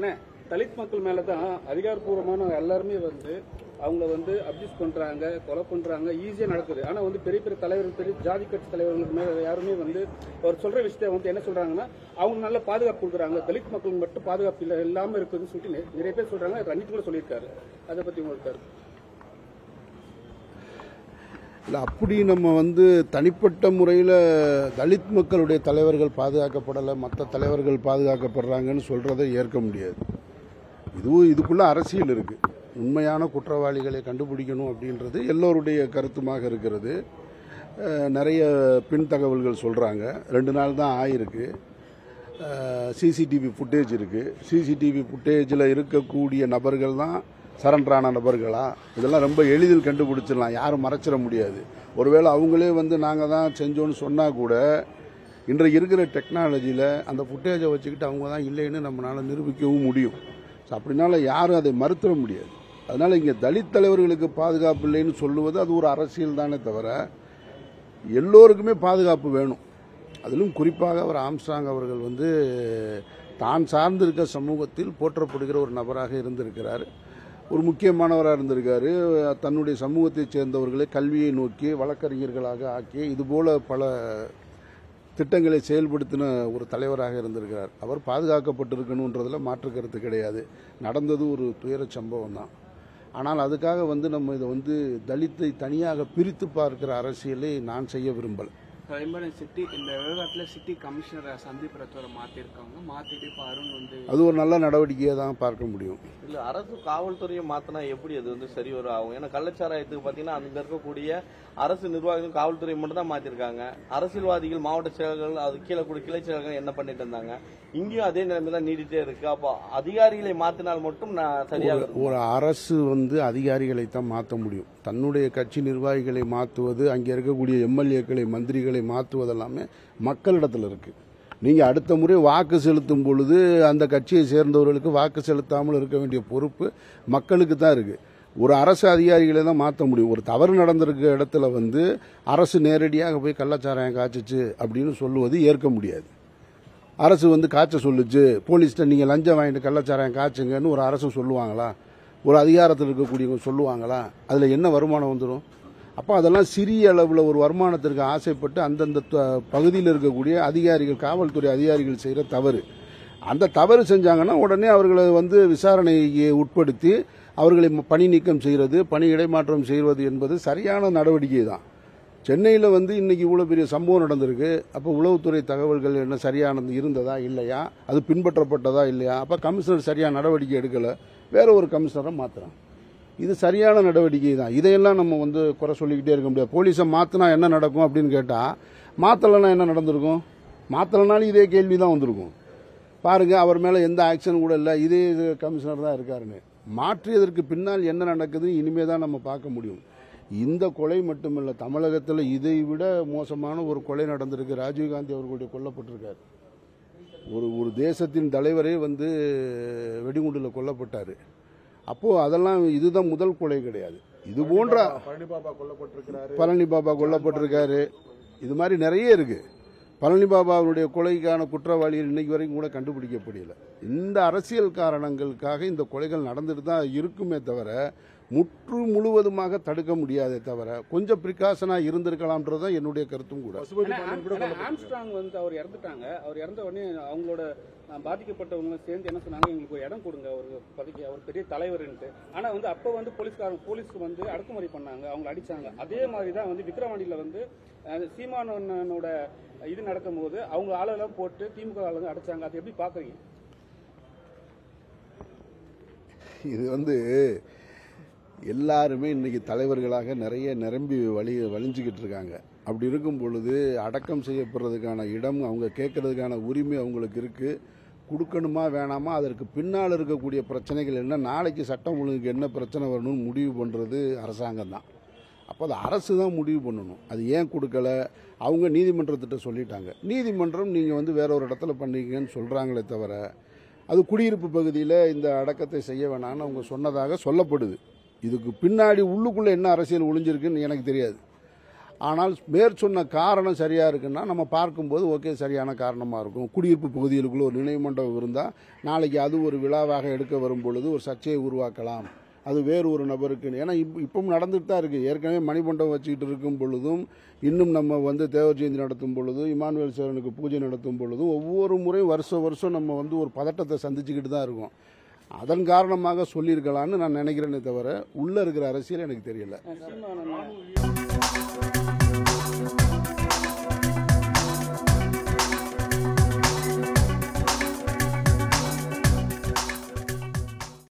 அண்ணே தலித் மக்கள் மேல தான் அதிகாரப்பூர்வமான எல்லாருமே வந்து அவங்கள வந்து அப்யூஸ் பண்றாங்க கொலை பண்றாங்க ஈஸியா நடக்குது ஆனா வந்து பெரிய பெரிய தலைவர்கள் பெரிய ஜாதி கட்சி தலைவர்களுக்கு மேல யாருமே வந்து அவர் சொல்ற விஷயத்த வந்து என்ன சொல்றாங்கன்னா அவங்க நல்ல பாதுகாப்பு கொடுக்குறாங்க தலித் மக்களுக்கு மட்டும் பாதுகாப்பு இல்ல இல்லாம இருக்குதுன்னு சொல்லிட்டு நெ- நிறைய பேர் சொல்றாங்க ரஞ்சித் கூட சொல்லியிருக்காரு அதை பத்தி உங்களுக்கு கருத்து இல்லை அப்படி நம்ம வந்து தனிப்பட்ட முறையில் தலித் மக்களுடைய தலைவர்கள் பாதுகாக்கப்படலை மற்ற தலைவர்கள் பாதுகாக்கப்படுறாங்கன்னு சொல்கிறதை ஏற்க முடியாது இதுவும் இதுக்குள்ள அரசியல் இருக்குது உண்மையான குற்றவாளிகளை கண்டுபிடிக்கணும் அப்படின்றது எல்லோருடைய கருத்துமாக இருக்கிறது அஹ், நிறைய பின் தகவல்கள் சொல்கிறாங்க ரெண்டு நாள் தான் ஆயிருக்கு சிசிடிவி ஃபுட்டேஜ் இருக்குது சிசிடிவி ஃபுட்டேஜில் இருக்கக்கூடிய நபர்கள் தான் சரண்டரான நபர்களா இதெல்லாம் ரொம்ப எளிதில் கண்டுபிடிச்சிடலாம் யாரும் மறைச்சிட முடியாது ஒருவேளை அவங்களே வந்து நாங்கள் தான் செஞ்சோன்னு சொன்னால் கூட இன்றைக்கு இருக்கிற டெக்னாலஜியில் அந்த ஃபுட்டேஜை வச்சுக்கிட்டு அவங்க தான் இல்லைன்னு நம்மளால் நிரூபிக்கவும் முடியும் ஸோ அப்படினால யாரும் அதை மறுத்திட முடியாது அதனால் இங்கே தலித் தலைவர்களுக்கு பாதுகாப்பு இல்லைன்னு சொல்லுவது அது ஒரு அரசியல் தானே தவிர எல்லோருக்குமே பாதுகாப்பு வேணும் அதிலும் குறிப்பாக அவர் ஆம்ஸ்டாங் அவர்கள் வந்து தான் சார்ந்திருக்க சமூகத்தில் போற்றப்படுகிற ஒரு நபராக இருந்திருக்கிறார் ஒரு முக்கியமானவராக இருந்திருக்காரு தன்னுடைய சமூகத்தைச் சேர்ந்தவர்களை கல்வியை நோக்கி வழக்கறிஞர்களாக ஆக்கி இதுபோல பல திட்டங்களை செயல்படுத்தின ஒரு தலைவராக இருந்திருக்கிறார் அவர் பாதுகாக்கப்பட்டிருக்கணுன்றதுல மாற்று கருத்து கிடையாது நடந்தது ஒரு துயர சம்பவம் தான் ஆனால் அதுக்காக வந்து நம்ம இதை வந்து தலித்தை தனியாக பிரித்து பார்க்கிற அரசியலை நான் செய்ய விரும்பலை அதே மாதிரி சிட்டி இந்த விவகாரத்தில் சிட்டி கமிஷனரை சந்தீப் ரத்தோரை மாற்றிருக்காங்க மாற்றிட்டு இப்போ அருண் வந்து அது ஒரு நல்ல நடவடிக்கையை தான் பார்க்க முடியும் இல்ல அரசு காவல்துறையை மாத்தினா எப்படி அது வந்து சரி வரும் ஆகும் ஏன்னா கள்ளச்சாராயத்துக்கு பாத்தீங்கன்னா அங்க இருக்கக்கூடிய அரசு நிர்வாகிகள் காவல்துறை மட்டும் தான் மாத்திருக்காங்க அரசியல்வாதிகள் மாவட்ட செயலர்கள் அது கீழே கூட கிளை செயலர்கள் என்ன பண்ணிட்டு இருந்தாங்க இங்கேயும் அதே நிலைமை தான் நீடிட்டே இருக்கு அப்போ அதிகாரிகளை மாத்தினால் மட்டும் நான் சரியாக இருக்கும். ஒரு அரசு வந்து அதிகாரிகளை தான் மாற்ற முடியும் தன்னுடைய கட்சி நிர்வாகிகளை மாற்றுவது அங்கே இருக்கக்கூடிய எம்எல்ஏக்களை மந்திரிகளை மாற்றுவது எல்லாமே மக்களிடத்தில் இருக்கு நீங்க அடுத்த முறை வாக்கு செலுத்தும் பொழுது அந்த கட்சியை சேர்ந்தவர்களுக்கு வாக்கு செலுத்தாமல் இருக்க வேண்டிய பொறுப்பு மக்களுக்கு தான் இருக்கு ஒரு அரசு அதிகாரிகளை தான் மாற்ற முடியும் ஒரு தவறு நடந்திருக்க இடத்துல வந்து அரசு நேரடியாக போய் கள்ளச்சாராயம் காய்ச்சிச்சு அப்படின்னு சொல்லுவது ஏற்க முடியாது அரசு வந்து காய்ச்ச சொல்லுச்சு போலீஸ்கிட்ட நீங்கள் லஞ்சம் வாங்கிட்டு கள்ளச்சாராயம் காய்ச்சுங்கன்னு ஒரு அரசு சொல்லுவாங்களா ஒரு அதிகாரத்தில் இருக்கக்கூடியவங்க சொல்லுவாங்களா அதில் என்ன வருமானம் வந்துடும் அப்போ அதெல்லாம் சிறிய அளவில் ஒரு வருமானத்திற்கு ஆசைப்பட்டு அந்தந்த த- பகுதியில் இருக்கக்கூடிய அதிகாரிகள் காவல்துறை அதிகாரிகள் செய்கிற தவறு அந்த தவறு செஞ்சாங்கன்னா உடனே அவர்களை வந்து விசாரணைக்கு உட்படுத்தி அவர்களை ம- பணி நீக்கம் செய்கிறது பணி இடைமாற்றம் செய்வது என்பது சரியான நடவடிக்கை தான் சென்னையில் வந்து இன்னைக்கு இவ்வளோ பெரிய சம்பவம் நடந்திருக்கு அப்போ உளவுத்துறை தகவல்கள் என்ன சரியானது இருந்ததா இல்லையா அது பின்பற்றப்பட்டதா இல்லையா அப்போ கமிஷனர் சரியான நடவடிக்கை எடுக்கலை வேற ஒரு கமிஷனரை மாத்துறான் இது சரியான நடவடிக்கை தான் இதையெல்லாம் நம்ம வந்து குறை சொல்லிக்கிட்டே இருக்க முடியாது போலீஸை மாற்றினா என்ன நடக்கும் அப்படின்னு கேட்டால் மாற்றலைன்னா என்ன நடந்திருக்கும் மாற்றலைனாலும் இதே கேள்வி தான் வந்திருக்கும் பாருங்க அவர் மேலே எந்த ஆக்ஷன் கூட இல்லை இதே இது கமிஷனர் தான் இருக்காருன்னு மாற்றியதற்கு பின்னால் என்ன நடக்குதுன்னு இனிமே தான் நம்ம பார்க்க முடியும் இந்த கொலை மட்டுமல்ல தமிழகத்தில் இதை விட மோசமான ஒரு கொலை நடந்திருக்கு ராஜீவ்காந்தி அவர்களுடைய கொல்லப்பட்டிருக்காரு ஒரு ஒரு தேசத்தின் தலைவரே வந்து வெடிகுண்டில் கொல்லப்பட்டார் அப்போது அதெல்லாம் இதுதான் முதல் கொலை கிடையாது இது போன்ற பழனி பாபா கொல்லப்பட்டிருக்கிறாரு பழனி பாபா கொல்லப்பட்டிருக்காரு இது மாதிரி நிறைய இருக்கு பழனி பாபாவுடைய கொலைக்கான குற்றவாளிகள் இன்னைக்கு வரைக்கும் கூட கண்டுபிடிக்கப்படல இந்த அரசியல் காரணங்களுக்காக இந்த கொலைகள் நடந்துட்டு தான் இருக்குமே தவிர முற்று முழுவதுமாக தடுக்க முடியாதே தவிர கொஞ்சம் பிரிகாஷனா இருந்திருக்கலாம்ன்றது தான் என்னுடைய கருத்தும் கூட பசுபதி ஆனா, பாண்டியன் கூட ஆனா கொல்லப்பட்டிருக்காரு ஆம்ஸ்ட்ராங் வந்து அவர் இறந்துட்டாங்க அவர் இறந்த உடனே அவங்களோட அஹ், பாதிக்கப்பட்டவங்க சேர்ந்து என்ன சொன்னாங்க எங்களுக்கு ஒரு இடம் கொடுங்க ஒரு பதவி அவர் பெரிய தலைவர்ன்ட்டு ஆனா வந்து அப்ப வந்து போலீஸ்காரங்க போலீஸ் வந்து அடக்குமுறை பண்ணாங்க அவங்க அடிச்சாங்க அதே மாதிரி தான் வந்து விக்ரவாண்டியில வந்து அஹ், சீமானோட இது நடக்கும்போது அவங்க ஆளெல்லாம் போட்டு திமுக ஆளுங்க அடிச்சாங்க அதை எப்படி பாக்குறீங்க இது வந்து எல்லாருமே இன்னைக்கு தலைவர்களாக நிறைய நிரம்பி வழி வலிஞ்சுக்கிட்டு இருக்காங்க அப்படி இருக்கும் பொழுது அடக்கம் செய்யப்படுறதுக்கான இடம் அவங்க கேட்கறதுக்கான உரிமை அவங்களுக்கு இருக்கு கொடுக்கணுமா வேணாமா அதற்கு பின்னால் இருக்கக்கூடிய பிரச்சனைகள் என்ன நாளைக்கு சட்டம் ஒழுங்குக்கு என்ன பிரச்சனை வரணும்னு முடிவு பண்ணுறது அரசாங்கம் தான் அப்போ அது அரசு தான் முடிவு பண்ணணும் அது ஏன் கொடுக்கல அவங்க நீதிமன்றத்திட்ட சொல்லிட்டாங்க நீதிமன்றம் நீங்கள் வந்து வேற ஒரு இடத்துல பண்ணீங்கன்னு சொல்கிறாங்களே தவிர அது குடியிருப்பு பகுதியில் இந்த அடக்கத்தை செய்ய வேணாம்னு அவங்க சொன்னதாக சொல்லப்படுது இதுக்கு பின்னாடி உள்ளுக்குள்ளே என்ன அரசியல் ஒளிஞ்சிருக்குன்னு எனக்கு தெரியாது ஆனால் மேற்சொன்ன காரணம் சரியாக இருக்குன்னா நம்ம பார்க்கும்போது ஓகே சரியான காரணமாக இருக்கும் குடியிருப்பு பகுதிகளுக்குள்ள ஒரு நினைவு மண்டபம் இருந்தால் நாளைக்கு அது ஒரு விழாவாக எடுக்க வரும் பொழுது ஒரு சர்ச்சையை உருவாக்கலாம் அது வேறு ஒரு நபருக்கு ஏன்னா இப்போ இப்பவும் நடந்துட்டு தான் இருக்குது ஏற்கனவே மணிமண்டபம் வச்சுக்கிட்டு இருக்கும் பொழுதும் இன்னும் நம்ம வந்து தேவர் ஜெயந்தி நடத்தும் பொழுது இமானுவேல் சேரனுக்கு பூஜை நடத்தும் பொழுதும் ஒவ்வொரு முறை வருஷம் வருஷம் நம்ம வந்து ஒரு பதட்டத்தை சந்திச்சுக்கிட்டு தான் இருக்கோம் அதன் காரணமாக சொல்லியிருக்கலான்னு நான் நினைக்கிறேனே தவிர உள்ளே இருக்கிற அரசியல் எனக்கு தெரியல சீமானன்